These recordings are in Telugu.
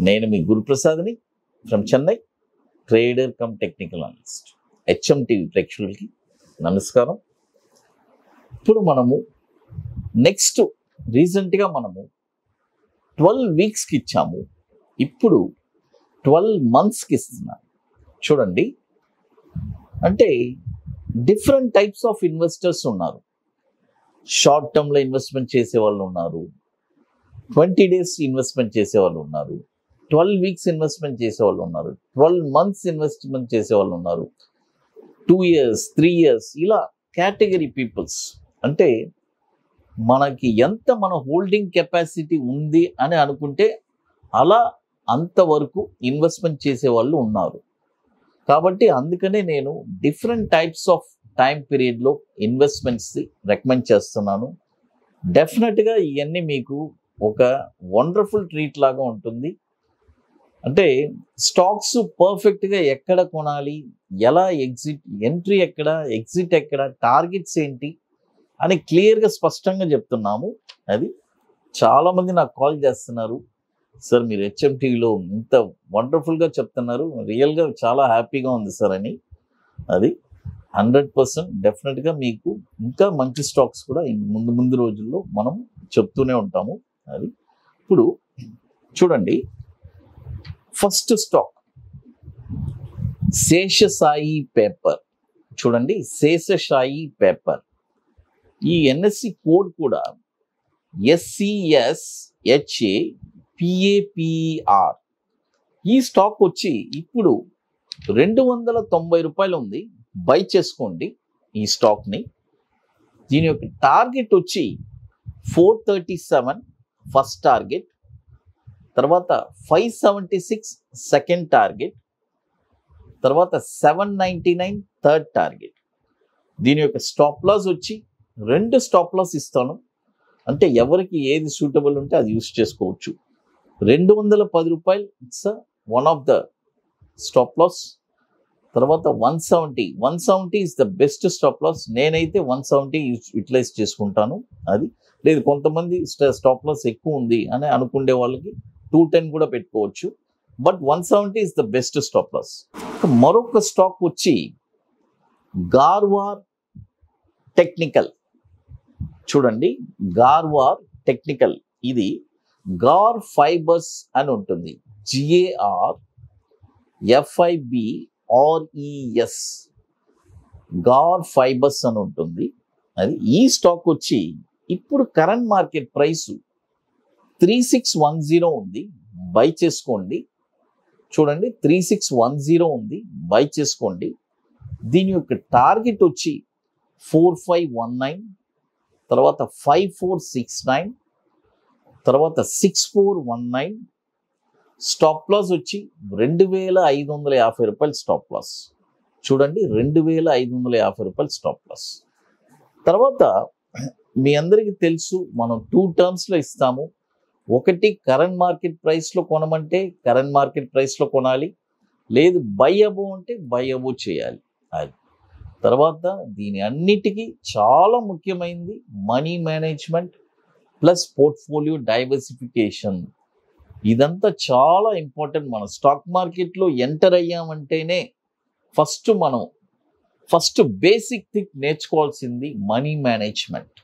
నేను మీ గురుప్రసాద్ని from Chennai trader cum technical analyst HM TV ప్రేక్షకులకి నమస్కారం ఇప్పుడు మనము నెక్స్ట్ రీసెంట్గా మనము ట్వెల్వ్ వీక్స్కి ఇచ్చాము ఇప్పుడు ట్వెల్వ్ మంత్స్కి ఇస్తున్నాం చూడండి అంటే డిఫరెంట్ టైప్స్ ఆఫ్ ఇన్వెస్టర్స్ ఉన్నారు షార్ట్ టర్మ్లో ఇన్వెస్ట్మెంట్ చేసే వాళ్ళు ఉన్నారు ట్వంటీ డేస్ ఇన్వెస్ట్మెంట్ చేసే వాళ్ళు ఉన్నారు ట్వెల్వ్ వీక్స్ ఇన్వెస్ట్మెంట్ చేసే వాళ్ళు ఉన్నారు ట్వెల్వ్ మంత్స్ ఇన్వెస్ట్మెంట్ చేసే వాళ్ళు ఉన్నారు టూ ఇయర్స్ త్రీ ఇయర్స్ ఇలా కేటగిరీ పీపుల్స్ అంటే మనకి ఎంత మన హోల్డింగ్ కెపాసిటీ ఉంది అని అనుకుంటే అలా అంతవరకు ఇన్వెస్ట్మెంట్ చేసే వాళ్ళు ఉన్నారు కాబట్టి అందుకనే నేను డిఫరెంట్ టైప్స్ ఆఫ్ టైం పీరియడ్లో ఇన్వెస్ట్మెంట్స్ రికమెండ్ చేస్తున్నాను డెఫినెట్గా ఇవన్నీ మీకు ఒక వండర్ఫుల్ ట్రీట్ లాగా ఉంటుంది అంటే స్టాక్స్ పర్ఫెక్ట్గా ఎక్కడ కొనాలి ఎలా ఎగ్జిట్ ఎంట్రీ ఎక్కడ ఎగ్జిట్ ఎక్కడ టార్గెట్స్ ఏంటి అని క్లియర్గా స్పష్టంగా చెప్తున్నాము అది చాలామంది నాకు కాల్ చేస్తున్నారు సార్ మీరు హెచ్ఎంటీవీలో ఇంత వండర్ఫుల్గా చెప్తున్నారు రియల్గా చాలా హ్యాపీగా ఉంది సార్ అని అది హండ్రెడ్ పర్సెంట్ డెఫినెట్గా మీకు ఇంకా మంచి స్టాక్స్ కూడా ఇన్ ముందు ముందు రోజుల్లో మనం చెప్తూనే ఉంటాము అది ఇప్పుడు చూడండి ఫస్ట్ స్టాక్ శేషసాయి పేపర్ చూడండి శేషసాయి పేపర్ ఈ ఎన్ఎస్సి కోడ్ కూడా ఎస్సిఎస్ హెచ్ఏ పిఏపిఆర్ ఈ స్టాక్ వచ్చి ఇప్పుడు రెండు వందల తొంభై రూపాయలు ఉంది బై చేసుకోండి ఈ స్టాక్ని దీని యొక్క టార్గెట్ వచ్చి four thirty seven first target తర్వాత five seventy six second target తర్వాత seven ninety nine third target దీని యొక్క స్టాప్ లాస్ వచ్చి రెండు స్టాప్ లాస్ ఇస్తాను అంటే ఎవరికి ఏది సూటబుల్ ఉంటే అది యూస్ చేసుకోవచ్చు రెండు వందల పది రూపాయలు it's one of the stop loss తర్వాత one seventy one seventy is the best stop loss నేనైతే వన్ సెవెంటీ యూటిలైజ్ చేసుకుంటాను అది లేదు కొంతమంది స్టాప్ లాస్ ఎక్కువ ఉంది అని అనుకునే వాళ్ళకి టూ టెన్ కూడా పెట్టుకోవచ్చు but one seventy is the best stop loss మరొక స్టాక్ వచ్చి గార్వార్ టెక్నికల్ చూడండి గార్వార్ టెక్నికల్ ఇది గార్ ఫైబర్స్ అని ఉంటుంది GAR FIB RES Gar fibres అని ఉంటుంది అది ఈ స్టాక్ వచ్చి ఇప్పుడు current market price three six one zero ఉంది బై చేసుకోండి చూడండి త్రీ సిక్స్ వన్ జీరో ఉంది బై చేసుకోండి దీని యొక్క టార్గెట్ వచ్చి ఫోర్ ఫైవ్ వన్ నైన్ తర్వాత ఫైవ్ ఫోర్ సిక్స్ నైన్ తర్వాత six four one nine stop loss వచ్చి రెండు వేల ఐదు వందల యాభై రూపాయలు స్టాప్ లాస్ చూడండి రెండు వేల ఐదు వందల యాభై రూపాయలు స్టాప్ లాస్ తర్వాత మీ అందరికీ తెలుసు మనం టూ టర్మ్స్లో ఇస్తాము ఒకటి కరెంట్ మార్కెట్ ప్రైస్లో కొనమంటే కరెంట్ మార్కెట్ ప్రైస్లో కొనాలి లేదు బై అబో అంటే బై అబో చేయాలి అది తర్వాత దీని అన్నిటికీ చాలా ముఖ్యమైనది money management plus portfolio diversification ఇదంతా చాలా ఇంపార్టెంట్ మనం స్టాక్ మార్కెట్లో ఎంటర్ అయ్యామంటేనే ఫస్ట్ మనం ఫస్ట్ బేసిక్ థింగ్ నేర్చుకోవాల్సింది మనీ మేనేజ్మెంట్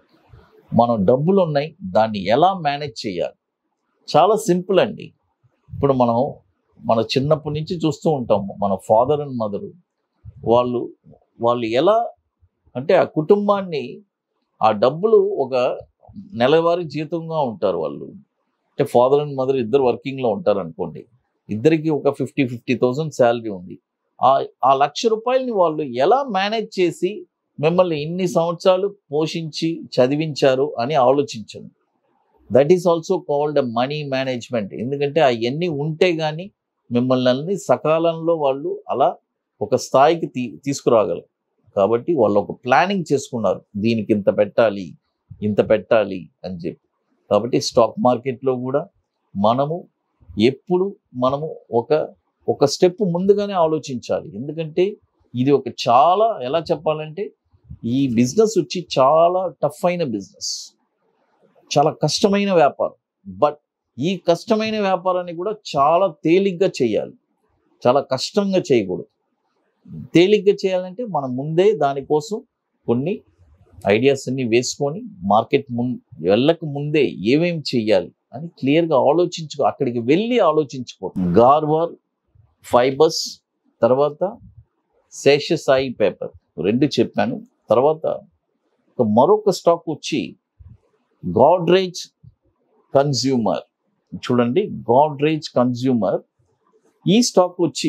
మనం డబ్బులు ఉన్నాయి దాన్ని ఎలా మేనేజ్ చేయాలి చాలా సింపుల్ అండి ఇప్పుడు మనం మన చిన్నప్పటి నుంచి చూస్తూ ఉంటాము మన ఫాదర్ అండ్ మదరు వాళ్ళు వాళ్ళు ఎలా అంటే ఆ కుటుంబాన్ని ఆ డబ్బులు ఒక నెలవారీ జీతంగా ఉంటారు వాళ్ళు అంటే ఫాదర్ అండ్ మదర్ ఇద్దరు వర్కింగ్లో ఉంటారు అనుకోండి ఇద్దరికి ఒక ఫిఫ్టీ ఫిఫ్టీ థౌసండ్ శాలరీ ఉంది ఆ ఆ లక్ష రూపాయలని వాళ్ళు ఎలా మేనేజ్ చేసి మిమ్మల్ని ఇన్ని సంవత్సరాలు పోషించి చదివించారు అని ఆలోచించండి that is also called money management ఎందుకంటే అవన్నీ ఉంటే కానీ మిమ్మల్ని సకాలంలో వాళ్ళు అలా ఒక స్థాయికి తీ తీసుకురాగలరు కాబట్టి వాళ్ళు ఒక ప్లానింగ్ చేసుకున్నారు దీనికి ఇంత పెట్టాలి ఇంత పెట్టాలి అని చెప్పి కాబట్టి స్టాక్ మార్కెట్లో కూడా మనము ఎప్పుడు మనము ఒక ఒక స్టెప్ ముందుగానే ఆలోచించాలి ఎందుకంటే ఇది ఒక చాలా ఎలా చెప్పాలంటే ఈ బిజినెస్ వచ్చి చాలా టఫ్ అయిన బిజినెస్ చాలా కష్టమైన వ్యాపారం బట్ ఈ కష్టమైన వ్యాపారాన్ని కూడా చాలా తేలిగ్గా చేయాలి చాలా కష్టంగా చేయకూడదు తేలిగ్గా చేయాలంటే మనం ముందే దానికోసం కొన్ని ఐడియాస్ అన్ని వేసుకొని మార్కెట్ ముం వెళ్ళక ముందే ఏమేమి చెయ్యాలి అని క్లియర్గా ఆలోచించుకో అక్కడికి వెళ్ళి ఆలోచించుకో గార్వార్ ఫైబర్స్ తర్వాత శేషసాయి పేపర్ రెండు చెప్పాను తర్వాత ఒక మరొక స్టాక్ వచ్చి గాడ్రేజ్ కన్జ్యూమర్ చూడండి గాడ్రేజ్ కన్జ్యూమర్ ఈ స్టాక్ వచ్చి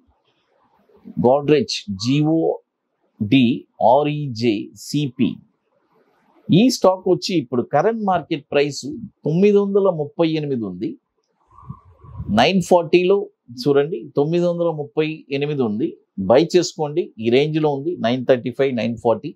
Godrej GO D REJ CP ఈ స్టాక్ వచ్చి ఇప్పుడు కరెంట్ మార్కెట్ ప్రైస్ తొమ్మిది వందల ముప్పై ఎనిమిది ఉంది నైన్ ఫార్టీలో చూడండి తొమ్మిది వందల ముప్పై ఎనిమిది ఉంది బై చేసుకోండి ఈ రేంజ్లో ఉంది nine thirty five nine forty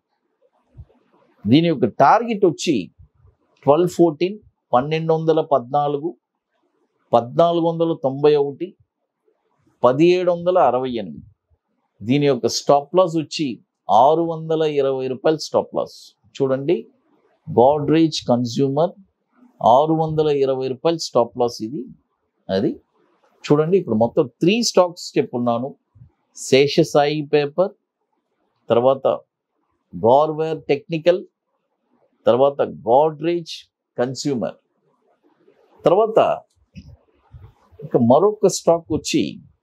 దీని యొక్క టార్గెట్ వచ్చి ట్వెల్వ్ ఫోర్టీన్ పన్నెండు వందల పద్నాలుగు పద్నాలుగు వందల తొంభై ఒకటి పదిహేడు వందల అరవై ఎనిమిది దీని యొక్క స్టాప్ లాస్ వచ్చి ఆరు వందల ఇరవై రూపాయల స్టాప్ లాస్ చూడండి గాడ్రేజ్ కన్జ్యూమర్ ఆరు వందల ఇరవై రూపాయల స్టాప్ లాస్ ఇది అది చూడండి ఇప్పుడు మొత్తం త్రీ స్టాక్స్ చెప్పున్నాను శేషసాయి పేపర్ తర్వాత గార్వేర్ టెక్నికల్ తర్వాత గాడ్రేజ్ కన్స్యూమర్ తర్వాత ఇక మరొక స్టాక్ వచ్చి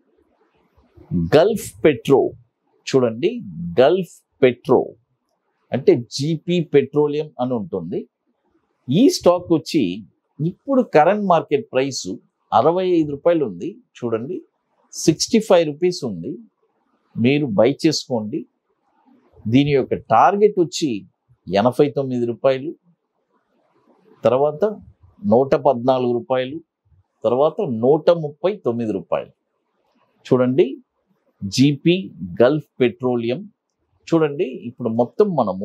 గల్ఫ్ పెట్రో చూడండి గల్ఫ్ పెట్రో అంటే జీపీ పెట్రోలియం అని ఉంటుంది ఈ స్టాక్ వచ్చి ఇప్పుడు కరెంట్ మార్కెట్ ప్రైస్ అరవై ఐదు రూపాయలు ఉంది చూడండి సిక్స్టీ ఫైవ్ రూపీస్ ఉంది మీరు బై చేసుకోండి దీని యొక్క టార్గెట్ వచ్చి ఎనభై తొమ్మిది రూపాయలు తర్వాత నూట పద్నాలుగు రూపాయలు తర్వాత నూట ముప్పై తొమ్మిది రూపాయలు చూడండి జీపీ గల్ఫ్ పెట్రోలియం చూడండి ఇప్పుడు మొత్తం మనము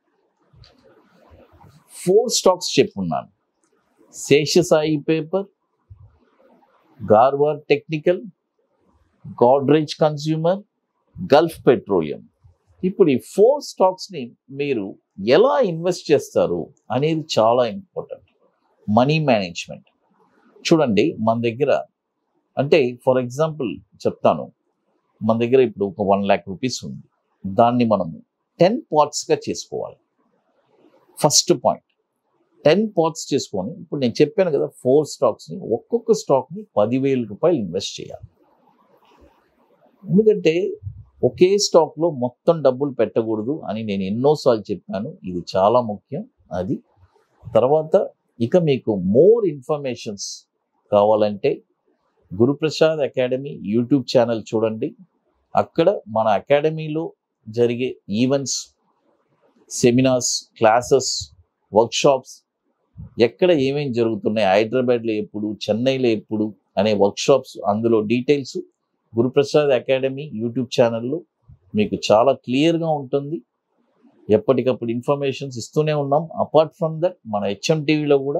ఫోర్ స్టాక్స్ చెప్పున్నాను Seshasayee paper Garware technical Godrej consumer Gulf petroleum ఇప్పుడు ఈ ఫోర్ స్టాక్స్ని మీరు ఎలా ఇన్వెస్ట్ చేస్తారు అనేది చాలా ఇంపార్టెంట్ మనీ మేనేజ్మెంట్ చూడండి మన దగ్గర అంటే ఫర్ ఎగ్జాంపుల్ చెప్తాను మన దగ్గర ఇప్పుడు ఒక వన్ ల్యాక్ రూపీస్ ఉంది దాన్ని మనము టెన్ పార్ట్స్గా చేసుకోవాలి ఫస్ట్ పాయింట్ టెన్ పార్ట్స్ చేసుకొని ఇప్పుడు నేను చెప్పాను కదా ఫోర్ స్టాక్స్ని ఒక్కొక్క స్టాక్ని పదివేల రూపాయలు ఇన్వెస్ట్ చేయాలి ఎందుకంటే ఒకే స్టాక్లో మొత్తం డబ్బులు పెట్టకూడదు అని నేను ఎన్నోసార్లు చెప్పాను ఇది చాలా ముఖ్యం అది తర్వాత ఇక మీకు మోర్ ఇన్ఫర్మేషన్స్ కావాలంటే గురుప్రసాద్ అకాడమీ యూట్యూబ్ ఛానల్ చూడండి అక్కడ మన అకాడమీలో జరిగే ఈవెంట్స్ సెమినార్స్ క్లాసెస్ వర్క్షాప్స్ ఎక్కడ ఏమేమి జరుగుతున్నాయి హైదరాబాద్లో ఎప్పుడు చెన్నైలో ఎప్పుడు అనే వర్క్షాప్స్ అందులో డీటెయిల్స్ గురుప్రసాద్ అకాడమీ యూట్యూబ్ ఛానల్లో మీకు చాలా క్లియర్గా ఉంటుంది ఎప్పటికప్పుడు ఇన్ఫర్మేషన్స్ ఇస్తూనే ఉన్నాం అపార్ట్ ఫ్రమ్ దట్ మన హెచ్ఎం టీవీలో కూడా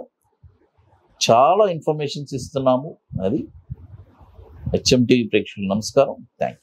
చాలా ఇన్ఫర్మేషన్స్ ఇస్తున్నాము అది హెచ్ఎం టీవీ ప్రేక్షకులు నమస్కారం థ్యాంక్